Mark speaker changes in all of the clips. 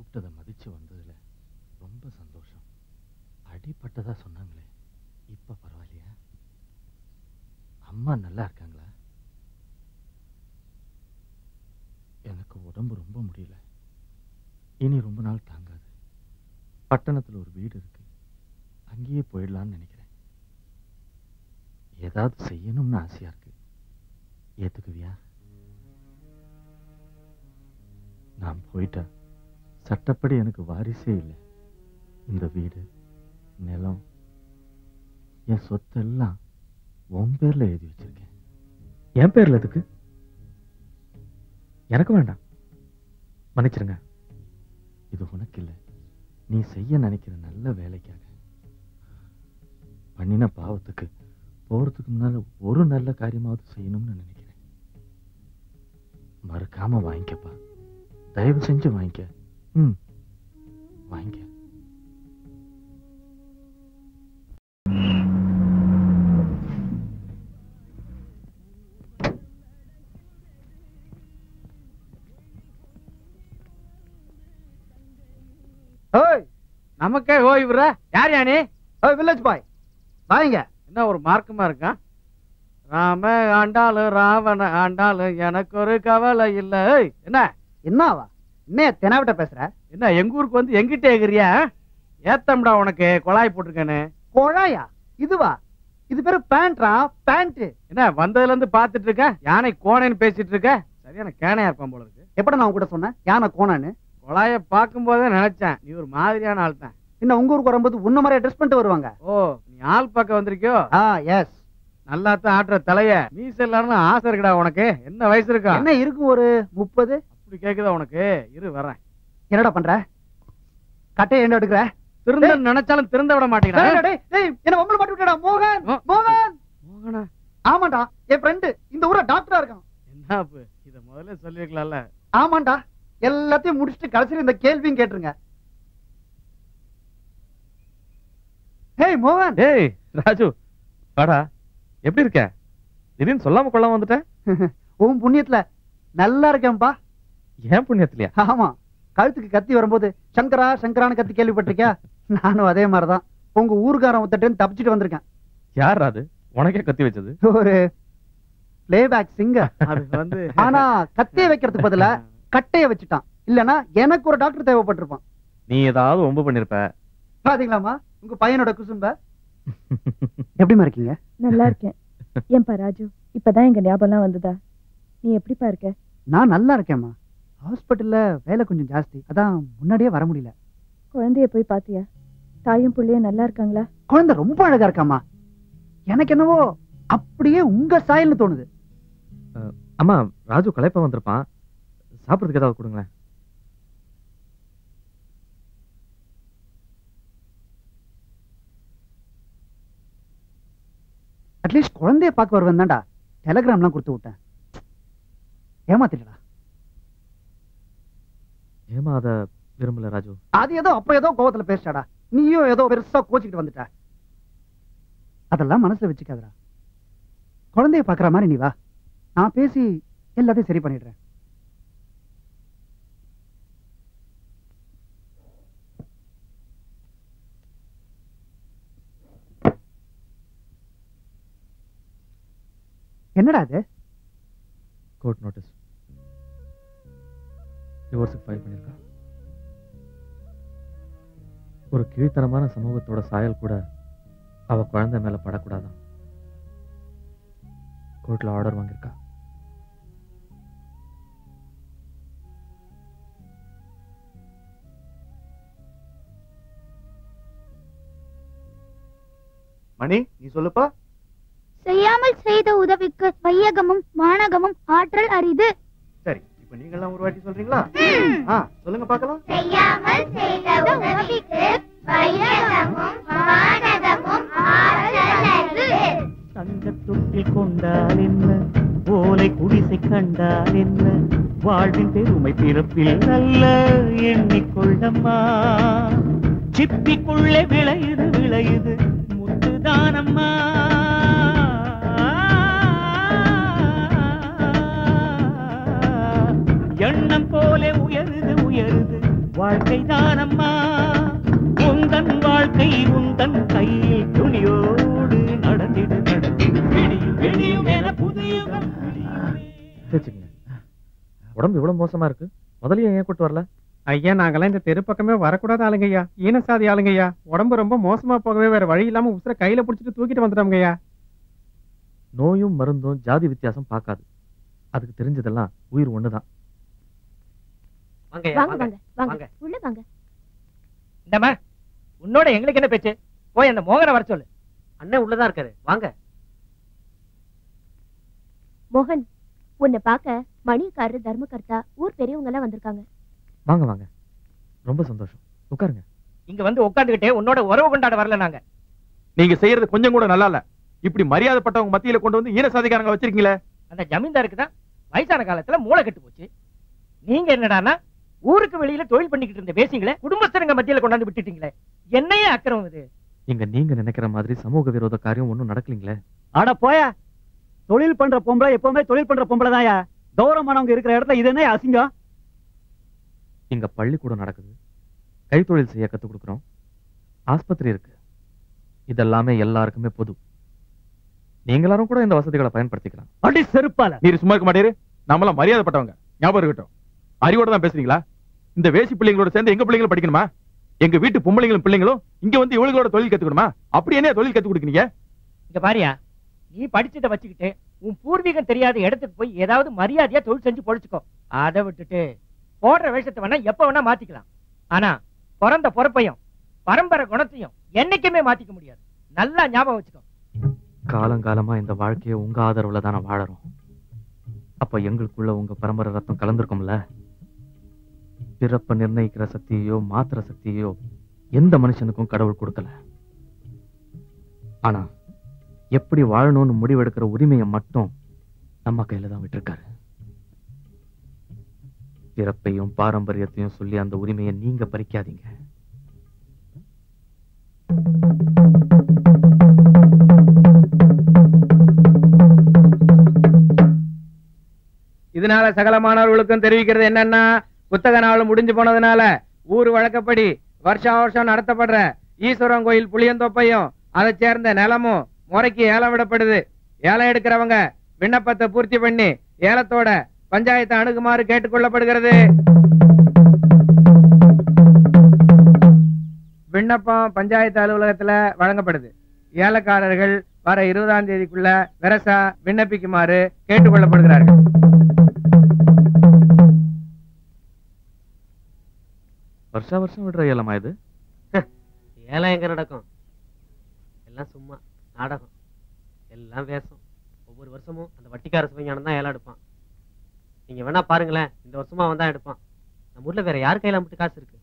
Speaker 1: கூப்பிட்டதை மதிச்சு வந்ததுல ரொம்ப சந்தோஷம் அடிப்பட்டதா சொன்னாங்களே இப்ப பரவாயில்லையா அம்மா நல்லா இருக்காங்களா எனக்கு உடம்பு ரொம்ப முடியல இனி ரொம்ப நாள் தாங்காது பட்டணத்துல ஒரு வீடு இருக்கு அங்கேயே போயிடலாம்னு நினைக்கிறேன் ஏதாவது செய்யணும்னு ஆசையா இருக்கு ஏத்துக்குவியா நான் போயிட்டா சட்டப்படி எனக்கு வாரிசே இல்லை இந்த வீடு நிலம் என் சொத்தெல்லாம் உன் பேர்ல எழுதி வச்சிருக்கேன்
Speaker 2: என் பேர்ல எதுக்கு எனக்கு வேண்டாம் மன்னிச்சிருங்க
Speaker 1: இது உனக்கு இல்லை நீ செய்ய நினைக்கிற நல்ல வேலைக்காக பண்ணின பாவத்துக்கு போறதுக்கு முன்னால ஒரு நல்ல காரியமாவது செய்யணும்னு நினைக்கிறேன் மறக்காம வாங்கிக்கப்பா தயவு செஞ்சு வாங்கிக்க ம் வாங்கிக்க
Speaker 3: ஓய்
Speaker 4: நமக்கே ஓய்வுற யார் யானி
Speaker 3: ஓய் வில்லேஜ் பாய் வாங்க
Speaker 4: என்ன ஒரு மார்க்கமா இருக்கா ராம ஆண்டாளு ராவண ஆண்டாளு எனக்கு ஒரு கவலை இல்ல ஏய், என்ன
Speaker 3: என்னவா என்ன தெனாவிட்ட பேசுற
Speaker 4: என்ன எங்க ஊருக்கு வந்து எங்கிட்ட ஏகுறியா ஏத்தம்டா உனக்கு குழாய் போட்டிருக்கேன்னு
Speaker 3: குழாயா இதுவா இது பேரு பேண்ட்ரா பேண்ட்
Speaker 4: என்ன வந்ததுல இருந்து பாத்துட்டு இருக்க யானை கோணைன்னு பேசிட்டு இருக்க சரியான கேனையா இருப்பான் போல இருக்கு
Speaker 3: எப்பட நான் உங்ககிட்ட சொன்னேன் யானை கோணான்னு
Speaker 4: குழாய பார்க்கும் போதே நினைச்சேன் நீ ஒரு மாதிரியான ஆள் தான்
Speaker 3: இன்னும் உங்க ஊருக்கு வரும்போது உன்ன மாதிரி ட்ரெஸ் பண்ணிட்டு வருவாங்க
Speaker 4: ஓ நீ ஆள் பக்கம் வந்திருக்கியோ
Speaker 3: ஆ எஸ்
Speaker 4: நல்லா தான் ஆட்டுற தலைய மீச எல்லாரும் ஆசை இருக்குடா உனக்கு என்ன வயசு இருக்கா
Speaker 3: என்ன இருக்கும் ஒரு முப்பது
Speaker 4: அப்படி கேக்குதா உனக்கு இரு வரேன்
Speaker 3: என்னடா பண்ற கட்டையை என்ன எடுக்கிற
Speaker 4: திருந்த நினைச்சாலும் திருந்த விட
Speaker 3: டேய்,
Speaker 4: மாட்டேங்கிறேன்
Speaker 3: டேய், டேய், என்ன உங்களை மாட்டி விட்டடா மோகன்
Speaker 4: ஆ.
Speaker 3: மோகன்
Speaker 4: மோகனா
Speaker 3: ஆமாண்டா என் ஃப்ரெண்டு இந்த ஊர்ல டாக்டரா இருக்கான்
Speaker 4: என்ன அப்பு இத முதல்ல சொல்லிருக்கலாம்ல
Speaker 3: ஆமாண்டா எல்லாத்தையும் முடிச்சுட்டு கடைசியில் இந்த கேள்வியும் கேட்டுருங்க ஹேய் மோகன்
Speaker 2: ஏய் ராஜு வாடா எப்படி இருக்க திடீர்னு சொல்லாம கொள்ளாம வந்துட்டேன்
Speaker 3: உன் புண்ணியத்துல நல்லா இருக்கேன்பா
Speaker 2: ஏன் புண்ணியத்திலயா
Speaker 3: ஆமா கழுத்துக்கு கத்தி வரும்போது சங்கரா சங்கரான்னு கத்தி கேள்விப்பட்டிருக்கியா நானும் அதே மாதிரிதான் உங்க ஊர்காரன் ஒருத்தட்டு தப்பிச்சுட்டு வந்திருக்கேன்
Speaker 2: யார் அது உனக்கே கத்தி வச்சது
Speaker 3: ஒரு பிளேபேக் சிங்கர்
Speaker 4: அது வந்து
Speaker 3: ஆனா கத்திய வைக்கிறதுக்கு பதிலா கட்டைய வச்சுட்டான் இல்லனா எனக்கு ஒரு டாக்டர் தேவைப்பட்டிருப்பான்
Speaker 2: நீ ஏதாவது ஒம்பு பண்ணிருப்ப
Speaker 3: பாத்தீங்களாமா உங்க பையனோட குசும்ப எப்படிமா இருக்கீங்க
Speaker 5: நல்லா இருக்கேன் ஏன்பா ராஜு இப்பதான் எங்க ஞாபகம்லாம் வந்ததா நீ எப்படிப்பா இருக்க
Speaker 3: நான் நல்லா இருக்கேம்மா ஹாஸ்பிட்டல்ல வேலை கொஞ்சம் ஜாஸ்தி அதான் முன்னாடியே வர முடியல
Speaker 5: குழந்தைய போய் பாத்தியா தாயும் புள்ளையும் நல்லா இருக்காங்களா
Speaker 3: குழந்தை ரொம்ப அழகா இருக்காம்மா எனக்கு என்னவோ அப்படியே உங்க சாயல்னு தோணுது
Speaker 2: அம்மா ராஜு களைப்பா வந்திருப்பான் சாப்பிடுறதுக்கு ஏதாவது கொடுங்களேன்
Speaker 3: அட்லீஸ்ட் குழந்தைய பார்க்க வருவேன் தான்டா டெலகிராம்லாம் கொடுத்து விட்டேன் ஏமாத்திட்டா
Speaker 2: ஏமா அத விரும்பல ராஜு
Speaker 3: அது ஏதோ அப்ப ஏதோ கோவத்துல பேசிட்டாடா நீயும் ஏதோ பெருசா கோச்சிக்கிட்டு வந்துட்ட அதெல்லாம் மனசுல வச்சுக்காதடா குழந்தைய பாக்குற மாதிரி நீ வா நான் பேசி எல்லாத்தையும் சரி பண்ணிடுறேன் என்னடா அது
Speaker 2: கோர்ட் நோட்டீஸ் டிவோர்ஸுக்கு ஃபைல் பண்ணிருக்கா ஒரு கீழ்த்தனமான சமூகத்தோட சாயல் கூட அவ குழந்தை மேல படக்கூடாதான் கோர்ட்ல ஆர்டர் வாங்கியிருக்கா
Speaker 3: மணி நீ சொல்லுப்பா
Speaker 6: செய்யாமல் செய்த உதவிக்கு வையகமும் வானகமும் ஆற்றல் அரிது
Speaker 3: சரி இப்ப நீங்க எல்லாம் ஒரு வாட்டி சொல்றீங்களா ஆ சொல்லுங்க பார்க்கலாம்
Speaker 6: செய்யாமல் செய்த உதவிக்கு வையகமும் வானகமும் ஆற்றல் அரிது
Speaker 7: தங்கத்தொட்டில் கொண்டால் என்ன ஓலை குடிசை கண்டால் என்ன வாழ்வின் பெருமை பிறப்பில் நல்ல எண்ணிக்கொள்ளம்மா சிப்பிக்குள்ளே விளையுது விளையுது முத்துதானம்மா எண்ணம் போல உயருது உயருது வாழ்க்கை தானம்மா உந்தன் வாழ்க்கை உந்தன் கையில் துணியோடு நடந்திடு நடந்திடு விடியும் விடியும் என புதியுகம் விடியுமே.
Speaker 2: வச்சுக்கங்க உடம்பு இவ்வளவு மோசமா இருக்கு முதல்ல ஏன் கூட்டு வரல
Speaker 8: ஐயா நாங்கெல்லாம் இந்த தெரு பக்கமே வரக்கூடாத ஆளுங்கய்யா ஈனசாதி ஆளுங்கய்யா உடம்பு ரொம்ப மோசமா போகவே வேற வழி இல்லாம உசுர கையில புடிச்சிட்டு தூக்கிட்டு வந்துட்டோம்ங்கய்யா
Speaker 2: நோயும் மருந்தும் ஜாதி வித்தியாசம் பார்க்காது அதுக்கு தெரிஞ்சதெல்லாம் உயிர் ஒண்ணுதான்
Speaker 9: வாங்க
Speaker 10: வாங்க வாங்க வாங்க
Speaker 9: வாங்க.
Speaker 10: உள்ள வாங்க
Speaker 9: இந்தம்மா உன்னோட எங்களுக்கு என்ன பேச்சு போய் அந்த மோகனை வர சொல்லு
Speaker 11: அண்ணன் உள்ளதா இருக்காரு வாங்க
Speaker 10: மோகன் உன்னை பார்க்க மணிக்காரர் தர்மகர்த்தா ஊர் பெரியவங்க எல்லாம் வந்திருக்காங்க
Speaker 2: வாங்க வாங்க ரொம்ப சந்தோஷம் உட்காருங்க
Speaker 9: இங்க வந்து உட்காந்துக்கிட்டே உன்னோட உறவு கொண்டாட வரல நாங்க
Speaker 1: நீங்க செய்யறது கொஞ்சம் கூட நல்லா இல்ல இப்படி மரியாதைப்பட்டவங்க மத்தியில கொண்டு வந்து ஈன சாதிக்காரங்க வச்சிருக்கீங்களே
Speaker 9: அந்த ஜமீன்தாருக்கு தான் வயசான காலத்துல மூளை கெட்டு போச்சு நீங்க என்னடான்னா ஊருக்கு வெளியில தொழில் பண்ணிக்கிட்டு இருந்த பேசிங்களே குடும்பஸ்தருங்க மத்தியில கொண்டாந்து விட்டுட்டீங்களே என்னையே அக்கிரமம் இது
Speaker 2: இங்க நீங்க நினைக்கிற மாதிரி சமூக விரோத காரியம் ஒண்ணும் நடக்கலீங்களே
Speaker 3: அட போயா தொழில் பண்ற பொம்பளை எப்பவுமே தொழில் பண்ற பொம்பளை தான்யா கௌரவமானவங்க இருக்கிற இடத்துல இது என்ன அசிங்கம்
Speaker 2: இங்க பள்ளிக்கூடம் நடக்குது கைத்தொழில் செய்ய கத்துக் கொடுக்குறோம் ஆஸ்பத்திரி இருக்கு இதெல்லாமே எல்லாருக்குமே பொது நீங்க எல்லாரும் கூட இந்த வசதிகளை பயன்படுத்திக்கலாம்
Speaker 3: அடி செருப்பால
Speaker 1: நீர் சும்மா இருக்க மாட்டேரு நம்மளாம் மரியாதைப்பட்டவங்க ஞாபகம் இருக்கட்டும் அறிவோட தான் பேசுறீங்களா இந்த வேசி பிள்ளைங்களோட சேர்ந்து எங்க பிள்ளைங்களும் படிக்கணுமா எங்க வீட்டு பொம்பளைங்களும் பிள்ளைங்களும் இங்க வந்து இவங்களோட தொழில் கத்துக்கணுமா அப்படி என்ன தொழில் கத்து கொடுக்குறீங்க
Speaker 9: இங்க பாரியா நீ படிச்சதை வச்சுக்கிட்டு உன் பூர்வீகம் தெரியாத இடத்துக்கு போய் ஏதாவது மரியாதையா தொழில் செஞ்சு பொழைச்சுக்கோ அதை விட்டுட்டு போடுற வேஷத்தை வேணா எப்ப வேணா மாத்திக்கலாம் ஆனா பிறந்த பொறுப்பையும் பரம்பரை குணத்தையும் என்னைக்குமே மாத்திக்க முடியாது நல்லா ஞாபகம் வச்சுக்கோ
Speaker 2: காலங்காலமா இந்த வாழ்க்கையை உங்க ஆதரவுல தானே வாழறோம் அப்ப எங்களுக்குள்ள உங்க பரம்பரை ரத்தம் கலந்திருக்கும்ல பிறப்ப நிர்ணயிக்கிற சக்தியையோ மாத்திர சக்தியையோ எந்த மனுஷனுக்கும் கடவுள் கொடுக்கல ஆனா எப்படி வாழணும்னு முடிவெடுக்கிற உரிமையை மட்டும் நம்ம கையில தான் விட்டிருக்காரு பிறப்பையும் பாரம்பரியத்தையும் சொல்லி அந்த உரிமையை நீங்க பறிக்காதீங்க
Speaker 4: இதனால சகல மாணவர்களுக்கும் தெரிவிக்கிறது என்னன்னா புத்தக நாள் முடிஞ்சு போனதுனால ஊர் வழக்கப்படி வருஷா வருஷம் நடத்தப்படுற ஈஸ்வரன் கோயில் புளியந்தோப்பையும் அதை சேர்ந்த நிலமும் முறைக்கு ஏலம் விடப்படுது ஏலம் எடுக்கிறவங்க விண்ணப்பத்தை பூர்த்தி பண்ணி ஏலத்தோட பஞ்சாயத்தை அணுகுமாறு கேட்டுக்கொள்ளப்படுகிறது விண்ணப்பம் பஞ்சாயத்து அலுவலகத்துல வழங்கப்படுது ஏலக்காரர்கள் வர இருபதாம் தேதிக்குள்ள வெரசா விண்ணப்பிக்குமாறு கேட்டுக்கொள்ளப்படுகிறார்கள்
Speaker 2: வருஷா வருஷம் விடுற ஏலமா இது
Speaker 11: ஏலம் எங்க நடக்கும் எல்லாம் சும்மா நாடகம் எல்லாம் வேஷம் ஒவ்வொரு வருஷமும் அந்த வட்டிக்கார சிவஞானம் தான் ஏலம் எடுப்பான் நீங்க வேணா பாருங்களேன் இந்த வருஷமா அவன் தான் எடுப்பான் நம்ம ஊர்ல வேற யார் கையில மட்டும் காசு இருக்கு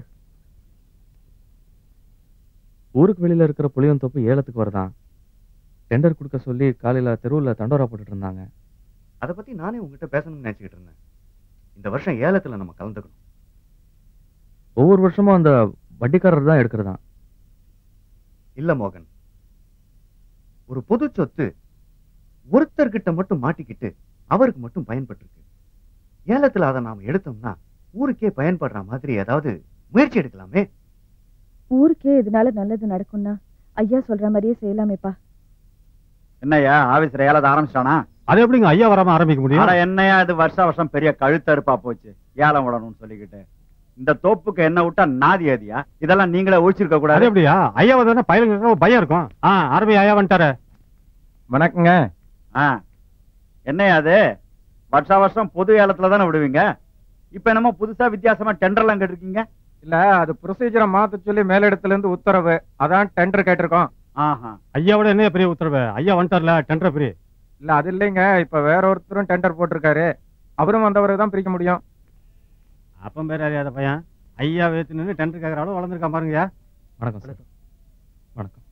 Speaker 2: ஊருக்கு வெளியில இருக்கிற புளியந்தோப்பு ஏலத்துக்கு வருதான் டெண்டர் கொடுக்க சொல்லி காலையில தெருவுல தண்டோரா போட்டுட்டு இருந்தாங்க
Speaker 12: அதை பத்தி நானே உங்ககிட்ட பேசணும்னு நினைச்சுக்கிட்டு இருந்தேன் இந்த வருஷம் ஏலத்துல நம்ம கலந்துக்கணும்
Speaker 2: ஒவ்வொரு வருஷமும் அந்த வட்டிக்காரர் தான் எடுக்கிறதா
Speaker 12: இல்ல மோகன் ஒரு பொது சொத்து ஒருத்தர்கிட்ட மட்டும் மாட்டிக்கிட்டு அவருக்கு மட்டும் பயன்பட்டிருக்கு ஏலத்துல அதை நாம எடுத்தோம்னா ஊருக்கே பயன்படுற மாதிரி ஏதாவது முயற்சி எடுக்கலாமே
Speaker 5: ஊருக்கே இதனால நல்லது நடக்கும்னா ஐயா சொல்ற மாதிரியே செய்யலாமேப்பா
Speaker 13: என்னய்யா ஆபீஸ்ல ஏலத்தை ஆரம்பிச்சிட்டானா
Speaker 8: அது எப்படிங்க ஐயா வராம ஆரம்பிக்க முடியும்
Speaker 13: ஆனா என்னையா இது வருஷம் வருஷம் பெரிய கழுத்தறுப்பா போச்சு ஏலம் விடணும்னு சொல்லிக்கிட்டு இந்த தோப்புக்கு என்ன விட்டா நாதி அதியா இதெல்லாம் நீங்களே ஒழிச்சிருக்க
Speaker 8: அது
Speaker 13: கூடாது
Speaker 8: எப்படியா ஐயா வந்து பயிலுக்கு பயம் இருக்கும் ஆ ஆரம்பி ஐயா வந்துட்டாரு
Speaker 4: வணக்கங்க
Speaker 13: ஆ என்னய்யா அது வருஷா வருஷம் பொது ஏலத்துல தானே விடுவீங்க இப்ப என்னமோ புதுசா வித்தியாசமா டெண்டர்லாம் கேட்டிருக்கீங்க
Speaker 4: இல்ல அது ப்ரொசீஜரை மாத்த சொல்லி மேலிடத்துல இருந்து உத்தரவு அதான் டெண்டர் கேட்டிருக்கோம்
Speaker 13: ஆஹா
Speaker 8: ஐயாவோட என்ன பெரிய உத்தரவு ஐயா வந்துட்டார்ல டெண்டர் பெரிய
Speaker 4: இல்ல அது இல்லைங்க இப்ப வேற ஒருத்தரும் டெண்டர் போட்டிருக்காரு அவரும் வந்தவரை தான் பிரிக்க முடியும்
Speaker 8: அப்பம் பேர் அறியாத பையன் ஐயா வேத்து நின்று டெண்டர் கேட்கற அளவு வளர்ந்துருக்கான் பாருங்கய்யா
Speaker 2: வணக்கம் சார் வணக்கம்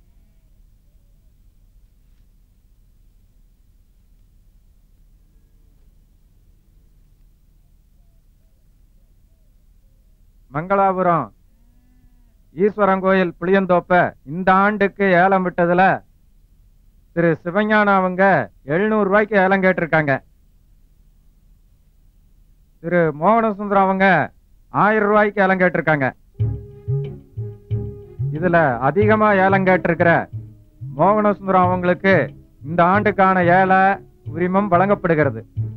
Speaker 4: மங்களாபுரம் ஈஸ்வரன் கோயில் புளியந்தோப்ப இந்த ஆண்டுக்கு ஏலம் விட்டதுல திரு சிவஞானம் அவங்க எழுநூறு ரூபாய்க்கு ஏலம் கேட்டிருக்காங்க திரு மோகன சுந்தரம் அவங்க
Speaker 14: ஆயிரம் ரூபாய்க்கு ஏலம் கேட்டிருக்காங்க இதுல அதிகமா ஏலம் கேட்டிருக்கிற மோகனசுந்தரம் அவங்களுக்கு இந்த ஆண்டுக்கான ஏல உரிமம் வழங்கப்படுகிறது